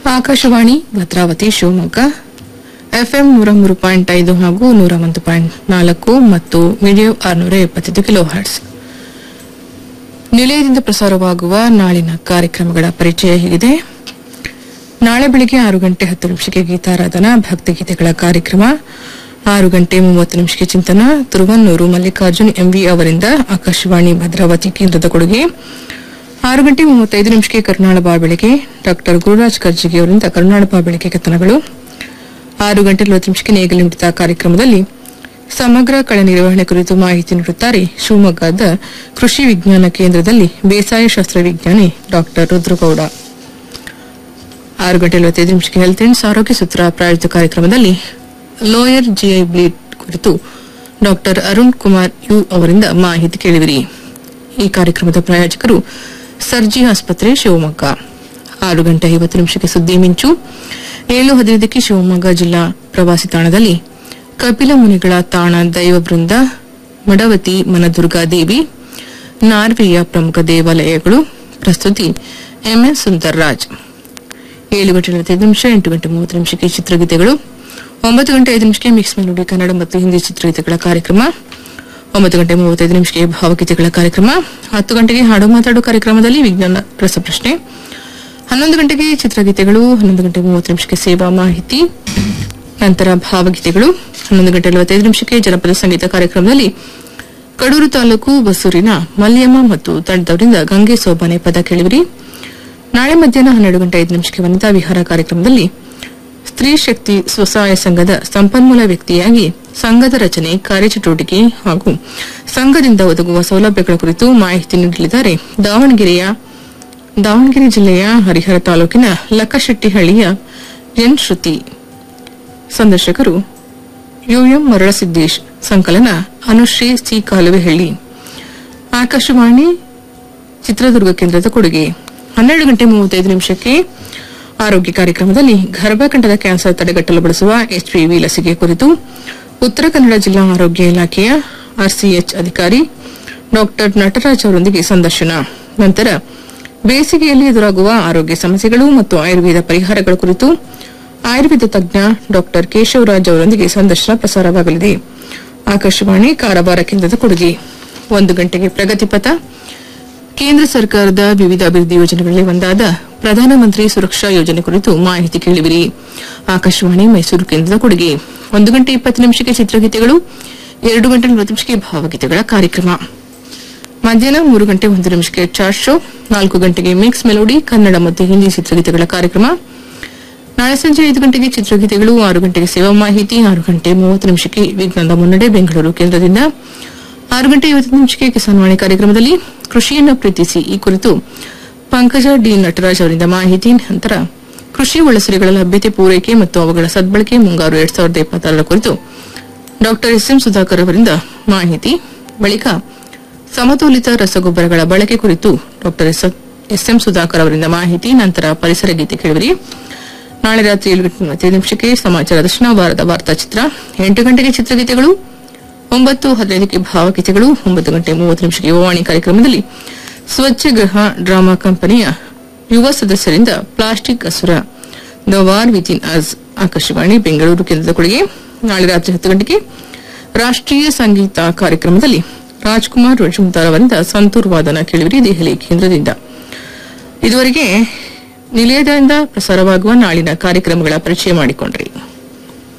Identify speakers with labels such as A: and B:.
A: Akashvani Bhadravati Shivamogga FM ನೂರ ಮೂರು point ಐದು ಹಾಗೂ ನೂರ ಒಂದು ಪಾಯಿಂಟ್ ನಾಲ್ಕು ಮತ್ತು ಮೀಡಿಯೋ ಆರುನೂರ ಎಪ್ಪತ್ತೈದು ಕಿಲೋ ಹರ್ಟ್ಸ್ ನಿಲಯದಿಂದ ಪ್ರಸಾರವಾಗುವ ನಾಳಿನ ಕಾರ್ಯಕ್ರಮಗಳ ಪರಿಚಯ ಹೀಗಿದೆ ನಾಳೆ ಬೆಳಿಗ್ಗೆ ಆರು ಗಂಟೆ ಹತ್ತು ನಿಮಿಷಕ್ಕೆ ಗೀತಾರಾಧನಾ ಭಕ್ತಿಗೀತೆಗಳ ಕಾರ್ಯಕ್ರಮ ಆರು ಗಂಟೆ ಮೂವತ್ತು ನಿಮಿಷಕ್ಕೆ ಚಿಂತನ ತುರುವನ್ನೂರು ಮಲ್ಲಿಕಾರ್ಜುನ್ ಎಂವಿ ಅವರಿಂದ ಆಕಾಶವಾಣಿ ಭದ್ರಾವತಿ ಕೇಂದ್ರದ ಕೊಡುಗೆ ಆರು ಗಂಟೆ ಮೂವತ್ತೈದು ನಿಮಿಷಕ್ಕೆ ಕರುನಾಳ ಬಾಬೆಳಿಗೆ ಡಾಕ್ಟರ್ ಗುರುರಾಜ್ ಕರ್ಜಿಗೆ ಅವರಿಂದ ಕರುನಾಳ ಬಾಬೆಳಿಗೆ ಕಥನಗಳು ಆರು ಗಂಟೆ ನಲವತ್ತು ನಿಮಿಷಕ್ಕೆ ನೇಗಲು ಮಿಡಿತ ಕಾರ್ಯಕ್ರಮದಲ್ಲಿ ಸಮಗ್ರ ಕಳೆ ನಿರ್ವಹಣೆ ಕುರಿತು ಮಾಹಿತಿ ನೀಡುತ್ತಾರೆ ಶಿವಮೊಗ್ಗದ ಕೃಷಿ ವಿಜ್ಞಾನ ಕೇಂದ್ರದಲ್ಲಿ ಬೇಸಾಯ ಶಾಸ್ತ್ರ ವಿಜ್ಞಾನಿ ಡಾಕ್ಟರ್ ರುದ್ರಗೌಡ ಆರು ಗಂಟೆ ನಲವತ್ತೈದು ನಿಮಿಷಕ್ಕೆ ಹೆಲ್ತ್ ಇಂಡ್ಸ್ ಆರೋಗ್ಯ ಸೂತ್ರ ಪ್ರಾಯೋಜಿತ ಕಾರ್ಯಕ್ರಮದಲ್ಲಿ ಲೋಯರ್ ಜಿಐ ಬ್ಲೀಡ್ ಕುರಿತು ಡಾಕ್ಟರ್ ಅರುಣ್ ಕುಮಾರ್ ಯು ಅವರಿಂದ ಮಾಹಿತಿ ಕೇಳಿವಿರಿ ಈ ಕಾರ್ಯಕ್ರಮದ ಪ್ರಾಯೋಜಕರು ಸರ್ಜಿ ಆಸ್ಪತ್ರೆ ಶಿವಮೊಗ್ಗ ಆರು ಗಂಟೆ ಐವತ್ತು ನಿಮಿಷಕ್ಕೆ ಸುದ್ದಿ ಮಿಂಚು ಏಳು ಹದಿನೈದಕ್ಕೆ ಶಿವಮೊಗ್ಗ ಜಿಲ್ಲಾ ಪ್ರವಾಸಿ ತಾಣದಲ್ಲಿ ಕಪಿಲ ಮುನಿಗಳ ತಾಣ ದೈವ ಬೃಂದ ಮಡವತಿ ಮನದುರ್ಗಾ ದೇವಿ ನಾರ್ವೆಯ ಪ್ರಮುಖ ದೇವಾಲಯಗಳು ಪ್ರಸ್ತುತಿ ಎಂಎನ್ ಸುಂದರ್ರಾಜ್ ಏಳು ಗಂಟೆ ನಲವತ್ತೈದು ನಿಮಿಷ ಎಂಟು ಗಂಟೆ ಮೂವತ್ತು ನಿಮಿಷಕ್ಕೆ ಚಿತ್ರಗೀತೆಗಳು ಒಂಬತ್ತು ಗಂಟೆ ಐದು ನಿಮಿಷಕ್ಕೆ ಮಿಕ್ಸ್ ಮೆಲೋಡಿ ಕನ್ನಡ ಮತ್ತು ಹಿಂದಿ ಚಿತ್ರಗೀತೆಗಳ ಕಾರ್ಯಕ್ರಮ ಒಂಬತ್ತು ಗಂಟೆ ಮೂವತ್ತೈದು ನಿಮಿಷಕ್ಕೆ ಭಾವಗೀತೆಗಳ ಕಾರ್ಯಕ್ರಮ ಹತ್ತು ಗಂಟೆಗೆ ಹಾಡು ಮಾತಾಡು ಕಾರ್ಯಕ್ರಮದಲ್ಲಿ ವಿಜ್ಞಾನ ರಸಪ್ರಶ್ನೆ ಹನ್ನೊಂದು ಗಂಟೆಗೆ ಚಿತ್ರಗೀತೆಗಳು ಹನ್ನೊಂದು ಗಂಟೆ ಮೂವತ್ತು ನಿಮಿಷಕ್ಕೆ ಸೇವಾ ಮಾಹಿತಿ ನಂತರ ಭಾವಗೀತೆಗಳು ಹನ್ನೊಂದು ಗಂಟೆ ನಲವತ್ತೈದು ನಿಮಿಷಕ್ಕೆ ಜನಪದ ಸಂಗೀತ ಕಾರ್ಯಕ್ರಮದಲ್ಲಿ ಕಡೂರು ತಾಲೂಕು ಬಸೂರಿನ ಮಲ್ಯಮ್ಮ ಮತ್ತು ತಂಡದವರಿಂದ ಗಂಗೆ ಸೋಬಾನೆ ಪದ ಕೇಳಿವಿರಿ ನಾಳೆ ಮಧ್ಯಾಹ್ನ ಹನ್ನೆರಡು ಗಂಟೆ ಐದು ನಿಮಿಷಕ್ಕೆ ವನಿತಾ ವಿಹಾರ ಕಾರ್ಯಕ್ರಮದಲ್ಲಿ ಸ್ತ್ರೀ ಶಕ್ತಿ ಸ್ವಸಹಾಯ ಸಂಘದ ಸಂಪನ್ಮೂಲ ವ್ಯಕ್ತಿಯಾಗಿ ಸಂಘದ ರಚನೆ ಕಾರ್ಯಚಟುವಟಿಕೆ ಹಾಗೂ ಸಂಘದಿಂದ ಒದಗುವ ಸೌಲಭ್ಯಗಳ ಕುರಿತು ಮಾಹಿತಿ ನೀಡಲಿದ್ದಾರೆ ದಾವಣಗೆರೆಯ ದಾವಣಗೆರೆ ಜಿಲ್ಲೆಯ ಹರಿಹರ ತಾಲೂಕಿನ ಲಕ್ಕಶೆಟ್ಟಿಹಳ್ಳಿಯ ಎನ್ ಶ್ರುತಿ ಸಂದರ್ಶಕರು ಯುಎಂ ಮರಳಸಿದ್ದೇಶ್ ಸಂಕಲನ ಅನುಶ್ರೀ ಸಿ ಕಾಲುವೆಹಳ್ಳಿ ಆಕಾಶವಾಣಿ ಚಿತ್ರದುರ್ಗ ಕೇಂದ್ರದ ಕೊಡುಗೆ ಹನ್ನೆರಡು ಗಂಟೆ ಮೂವತ್ತೈದು ನಿಮಿಷಕ್ಕೆ ಆರೋಗ್ಯ ಕಾರ್ಯಕ್ರಮದಲ್ಲಿ ಗರ್ಭಕಂಠದ ಕ್ಯಾನ್ಸರ್ ತಡೆಗಟ್ಟಲು ಬಳಸುವ ಎಚ್ಪಿವಿ ಲಸಿಕೆ ಕುರಿತು ಉತ್ತರ ಕನ್ನಡ ಜಿಲ್ಲಾ ಆರೋಗ್ಯ ಇಲಾಖೆಯ ಆರ್ಸಿಎಚ್ ಅಧಿಕಾರಿ ಡಾಕ್ಟರ್ ನಟರಾಜ್ ಅವರೊಂದಿಗೆ ಸಂದರ್ಶನ ನಂತರ ಬೇಸಿಗೆಯಲ್ಲಿ ಎದುರಾಗುವ ಆರೋಗ್ಯ ಸಮಸ್ಯೆಗಳು ಮತ್ತು ಆಯುರ್ವೇದ ಪರಿಹಾರಗಳ ಕುರಿತು ಆಯುರ್ವೇದ ತಜ್ಞ ಡಾಕ್ಟರ್ ಕೇಶವರಾಜ್ ಅವರೊಂದಿಗೆ ಸಂದರ್ಶನ ಪ್ರಸಾರವಾಗಲಿದೆ ಆಕಾಶವಾಣಿ ಕಾರವಾರ ಕೇಂದ್ರದ ಕೊಡುಗೆ ಒಂದು ಗಂಟೆಗೆ ಪ್ರಗತಿಪಥ ಕೇಂದ್ರ ಸರ್ಕಾರದ ವಿವಿಧ ಅಭಿವೃದ್ಧಿ ಯೋಜನೆಗಳಲ್ಲಿ ಒಂದಾದ ಪ್ರಧಾನಮಂತ್ರಿ ಸುರಕ್ಷಾ ಯೋಜನೆ ಕುರಿತು ಮಾಹಿತಿ ಕೇಳಿವಿರಿ ಆಕಾಶವಾಣಿ ಮೈಸೂರು ಕೇಂದ್ರದ ಕೊಡುಗೆ ಒಂದು ಗಂಟೆ ಇಪ್ಪತ್ತು ನಿಮಿಷಕ್ಕೆ ಚಿತ್ರಗೀತೆಗಳು ಎರಡು ಗಂಟೆ ನಲವತ್ತು ನಿಮಿಷಕ್ಕೆ ಭಾವಗೀತೆಗಳ ಕಾರ್ಯಕ್ರಮ ಮಧ್ಯಾಹ್ನ ಮೂರು ಗಂಟೆ ಒಂದು ನಿಮಿಷಕ್ಕೆ ಚಾರ್ಟ್ ಶೋ ನಾಲ್ಕು ಗಂಟೆಗೆ ಮಿಕ್ಸ್ ಮೆಲೋಡಿ ಕನ್ನಡ ಮತ್ತು ಹಿಂದಿ ಚಿತ್ರಗೀತೆಗಳ ಕಾರ್ಯಕ್ರಮ ನಾಳೆ ಸಂಜೆ ಐದು ಗಂಟೆಗೆ ಚಿತ್ರಗೀತೆಗಳು ಆರು ಗಂಟೆಗೆ ಸೇವಾ ಮಾಹಿತಿ ಆರು ಗಂಟೆ ಮೂವತ್ತು ನಿಮಿಷಕ್ಕೆ ವಿಜ್ಞಾನದ ಮುನ್ನಡೆ ಬೆಂಗಳೂರು ಕೇಂದ್ರದಿಂದ ಆರು ಗಂಟೆ ಐವತ್ತು ನಿಮಿಷಕ್ಕೆ ಕಿಸಾನ್ವಾಣಿ ಕಾರ್ಯಕ್ರಮದಲ್ಲಿ ಕೃಷಿಯನ್ನು ಪ್ರೀತಿಸಿ ಈ ಕುರಿತು ಪಂಕಜ ಡಿ ನಟರಾಜ್ ಅವರಿಂದ ಮಾಹಿತಿ ನಂತರ ಕೃಷಿ ಒಳಸರಿಗಳ ಲಭ್ಯತೆ ಪೂರೈಕೆ ಮತ್ತು ಅವುಗಳ ಸದ್ಬಳಕೆ ಮುಂಗಾರು ಎರಡ್ ಸಾವಿರದ ಇಪ್ಪತ್ತಾರರ ಕುರಿತು ಡಾಕ್ಟರ್ ಎಸ್ ಎಂ ಸುಧಾಕರ್ ಅವರಿಂದ ಮಾಹಿತಿ ಬಳಿಕ ಸಮತೋಲಿತ ರಸಗೊಬ್ಬರಗಳ ಬಳಕೆ ಕುರಿತು ಡಾಕ್ಟರ್ ಎಸ್ ಎಂ ಸುಧಾಕರ್ ಅವರಿಂದ ಮಾಹಿತಿ ನಂತರ ಪರಿಸರ ಗೀತೆ ಕೇಳಿವಿರಿ ನಾಳೆ ರಾತ್ರಿ ಏಳು ಗಂಟೆ ನಲವತ್ತೈದು ನಿಮಿಷಕ್ಕೆ ಸಮಾಚಾರ ದರ್ಶನ ವಾರದ ವಾರ್ತಾಚಿತ್ರ ಎಂಟು ಗಂಟೆಗೆ ಚಿತ್ರಗೀತೆಗಳು ಒಂಬತ್ತು ಹದಿನೈದಕ್ಕೆ ಭಾವಗೀತೆಗಳು ಒಂಬತ್ತು ಗಂಟೆ ಮೂವತ್ತು ನಿಮಿಷಕ್ಕೆ ಯುವವಾಣಿ ಕಾರ್ಯಕ್ರಮದಲ್ಲಿ ಸ್ವಚ್ಛ ಗೃಹ ಡ್ರಾಮಾ ಕಂಪನಿಯ ಯುವ ಸದಸ್ಯರಿಂದ ಪ್ಲಾಸ್ಟಿಕ್ ಅಸುರ ದ ವಾರ್ ವಿತ್ ಇನ್ ಅಸ್ ಆಕಾಶವಾಣಿ ಬೆಂಗಳೂರು ಕೇಂದ್ರದ ಕೊಡುಗೆ ನಾಳೆ ರಾತ್ರಿ ಹತ್ತು ಗಂಟೆಗೆ ರಾಷ್ಟ್ರೀಯ ಸಂಗೀತ ಕಾರ್ಯಕ್ರಮದಲ್ಲಿ ರಾಜ್ಕುಮಾರ್ ರಜುಮ್ದಾರ್ ಅವರಿಂದ ಸಂತೂರ್ ವಾದನ ಕೇಳಿವಿರಿ ದೆಹಲಿ ಕೇಂದ್ರದಿಂದ ಇದುವರೆಗೆ ನಿಲಯದಿಂದ ಪ್ರಸಾರವಾಗುವ ನಾಳಿನ ಕಾರ್ಯಕ್ರಮಗಳ ಪರಿಚಯ ಮಾಡಿಕೊಂಡ್ರಿ